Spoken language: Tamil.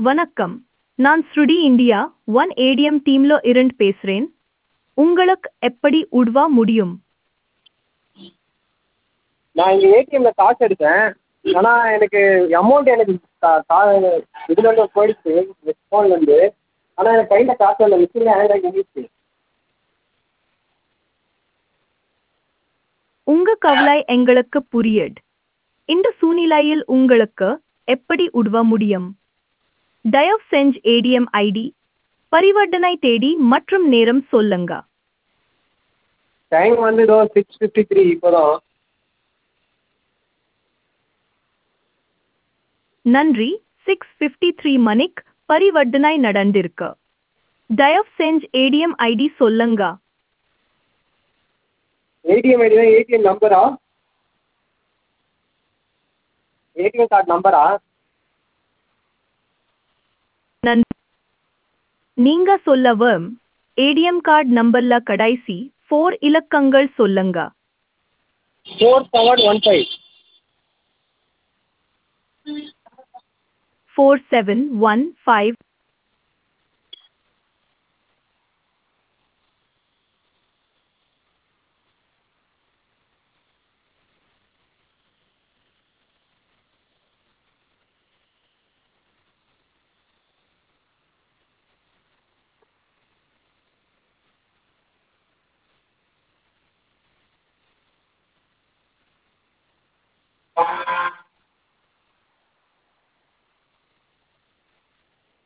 வணக்கம் நான் ஸ்ருடி இந்தியா ஒன் ஏடிஎம் டீம்ல இருந்து பேசுறேன் உங்களுக்கு எப்படி உதவ முடியும் நான் இங்கே ஏடிஎம்மில் காசு எடுத்தேன் ஆனால் எனக்கு அமௌண்ட் எனக்கு கா கா இதுலேருந்து போயிடுச்சு ஃபோன்லேருந்து ஆனால் எனக்கு கையில் காசு இல்லை மிஷினில் ஹேங் ஆகி நின்றுச்சு உங்க கவலை எங்களுக்கு புரியுது இந்த சூழ்நிலையில் உங்களுக்கு எப்படி உதவ முடியும் தயவு செஞ்சு ஏடிஎம் ஐடி பரிவர்த்தனை தேதி மற்றும் நேரம் சொல்லுங்க டைம் வந்து இதோ சிக்ஸ் ஃபிஃப்டி த்ரீ இப்போ தான் நன்றி சிக்ஸ் ஃபிஃப்டி த்ரீ மணிக்கு பரிவர்த்தனை நடந்திருக்கு தயவு செஞ்சு ஏடிஎம் ஐடி சொல்லுங்க ஏடிஎம் ஐடி தான் ஏடிஎம் நம்பரா ஏடிஎம் கார்டு நம்பரா நன்றி நீங்க சொல்லவும் ஏடிஎம் கார்டு நம்பர்ல கடைசி ஃபோர் இலக்கங்கள் சொல்லுங்க four seven one five four seven one five